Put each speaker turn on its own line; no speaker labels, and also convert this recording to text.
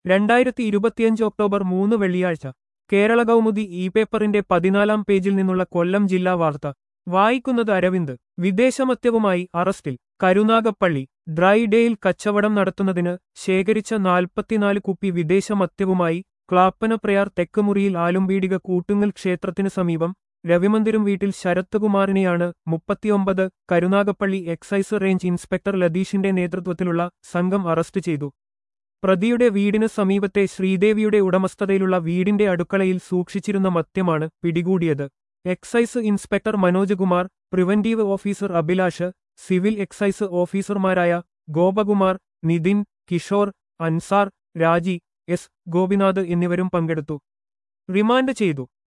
രണ്ടായിരത്തി ഇരുപത്തിയഞ്ച് ഒക്ടോബർ മൂന്ന് വെള്ളിയാഴ്ച കേരള കൗമുദി ഇ പേപ്പറിന്റെ പതിനാലാം പേജിൽ നിന്നുള്ള കൊല്ലം ജില്ലാ വാർത്ത വായിക്കുന്നത് അരവിന്ദ് വിദേശമദ്യവുമായി അറസ്റ്റിൽ കരുനാഗപ്പള്ളി ഡ്രൈ ഡേയിൽ കച്ചവടം നടത്തുന്നതിന് ശേഖരിച്ച നാൽപ്പത്തിനാല് കുപ്പി വിദേശമദ്യവുമായി ക്ലാപ്പനപ്രയാർ തെക്കുമുറിയിൽ ആലുംപീടിക കൂട്ടുങ്ങൽ ക്ഷേത്രത്തിനു സമീപം രവിമന്ദിരം വീട്ടിൽ ശരത്കുമാറിനെയാണ് മുപ്പത്തിയൊമ്പത് കരുനാഗപ്പള്ളി എക്സൈസ് റേഞ്ച് ഇൻസ്പെക്ടർ ലതീഷിന്റെ നേതൃത്വത്തിലുള്ള സംഘം അറസ്റ്റ് ചെയ്തു പ്രതിയുടെ വീടിന് സമീപത്തെ ശ്രീദേവിയുടെ ഉടമസ്ഥതയിലുള്ള വീടിന്റെ അടുക്കളയിൽ സൂക്ഷിച്ചിരുന്ന മദ്യമാണ് പിടികൂടിയത് excise inspector Manoj Kumar preventive officer Abhilash civil excise ഓഫീസർമാരായ ഗോപകുമാർ നിതിൻ കിഷോർ അൻസാർ രാജി എസ് ഗോപിനാഥ് എന്നിവരും പങ്കെടുത്തു റിമാൻഡ് ചെയ്തു